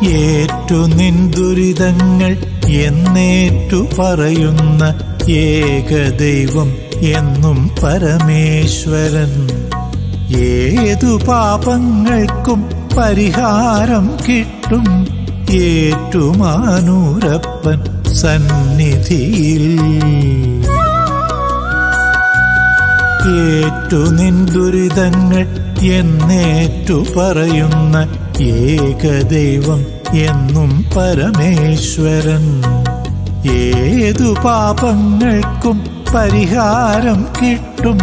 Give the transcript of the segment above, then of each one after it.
ഏറ്റു നിൻ ദുരിതങ്ങൾ എന്നേറ്റു പറയുന്ന ഏകദൈവം എന്നും പരമേശ്വരൻ ഏതു പാപങ്ങൾക്കും പരിഹാരം കിട്ടും ഏറ്റുമാനൂരപ്പൻ സന്നിധിയിൽ ഏറ്റു നിൻ ദുരിതങ്ങൾ എന്നേറ്റു പറയുന്ന ഏകദൈവം എന്നും പരമേശ്വരൻ ഏതു പാപങ്ങൾക്കും പരിഹാരം കിട്ടും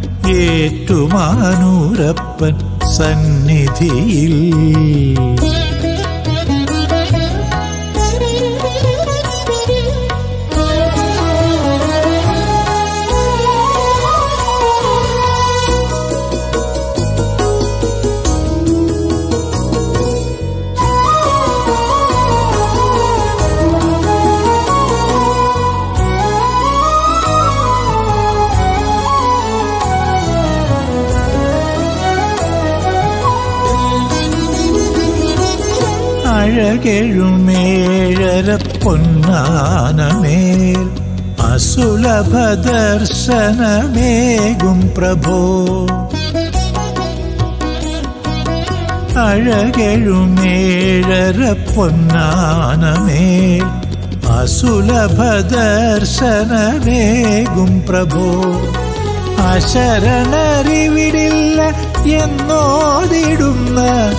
ഏറ്റുമാനൂരപ്പൻ സന്നിധിയിൽ അഴകെഴുമേഴര പൊന്നാനമേൽ അസുലഭ ദർശനമേകും പ്രഭോ അഴകെഴുമേഴര പൊന്നാനമേൽ അസുലഭ ദർശനമേകും പ്രഭോ അശരണറിവിടില്ല എന്നോതിടുന്ന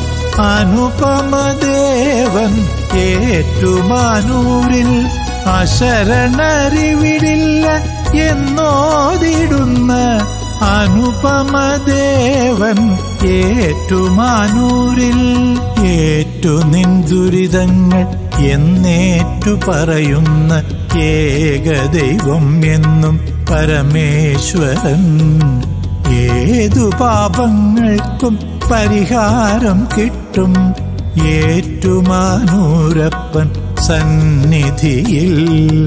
അനുപമദേവൻ ഏറ്റുമാനൂരിൽ അശരണറിവിടില്ല എന്നോതിടുന്ന അനുപമദേവൻ ഏറ്റുമാനൂരിൽ ഏറ്റു നിൻ ദുരിതങ്ങൾ എന്നേറ്റു പറയുന്ന ഏകദൈവം എന്നും പരമേശ്വരൻ ഏതു പാപങ്ങൾക്കും പരിഹാരം കിട്ടും ഏറ്റുമാനൂരപ്പൻ സന്നിധിയിൽ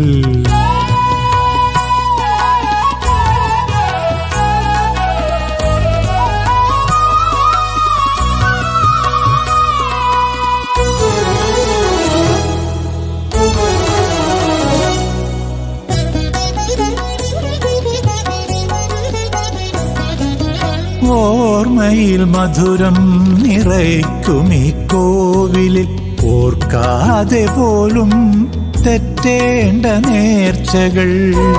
ഓർമ്മയിൽ മധുരം നിറയ്ക്കും ഈ കോവിലിൽ ഓർക്കാതെ പോലും തെറ്റേണ്ട നേർച്ചകൾ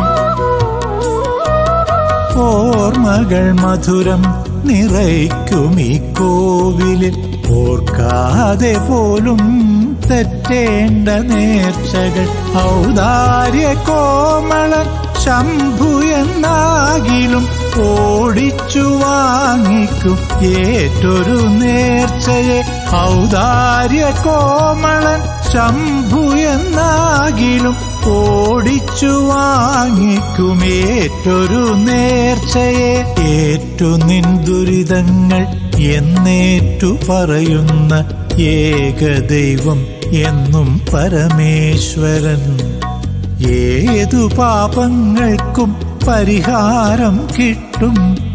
ഓർമ്മകൾ മധുരം നിറയ്ക്കും ഈ കോവിലിൽ ഓർക്കാതെ പോലും തെറ്റേണ്ട നേർച്ചകൾ ഔദാര്യ കോമളൻ ശംഭു എന്നാകിലും ഓടിച്ചു വാങ്ങിക്കും ഏറ്റൊരു നേർച്ചയെ ഔദാര്യ കോമളൻ ശംഭു എന്നാകിലും ഓടിച്ചു വാങ്ങിക്കും ഏറ്റൊരു നേർച്ചയെ ഏറ്റു നിൻ ദുരിതങ്ങൾ എന്നേറ്റു പറയുന്ന ഏകദൈവം എന്നും പരമേശ്വരൻ ഏതു പാപങ്ങൾക്കും പരിഹാരം കിട്ടും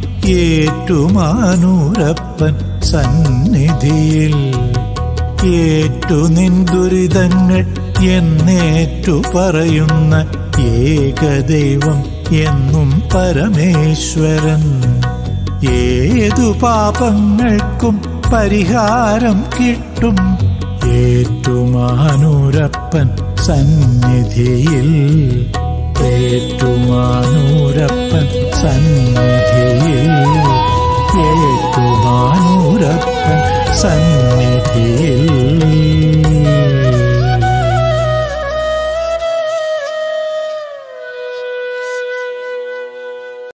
ഏറ്റുമാനൂരപ്പൻ സന്നിധിയിൽ ഏറ്റു നിൻ ദുരിതങ്ങൾ എന്നേറ്റു പറയുന്ന ഏകദൈവം എന്നും പരമേശ്വരൻ ഏതു പാപങ്ങൾക്കും പരിഹാരം കിട്ടും ഏറ്റുമാനൂരപ്പൻ സന്നിധിയിൽ ഏറ്റുമാനൂരപ്പൻ സന്നിധിയിൽ ഏറ്റുമാനൂരപ്പൻ സന്നിധിയിൽ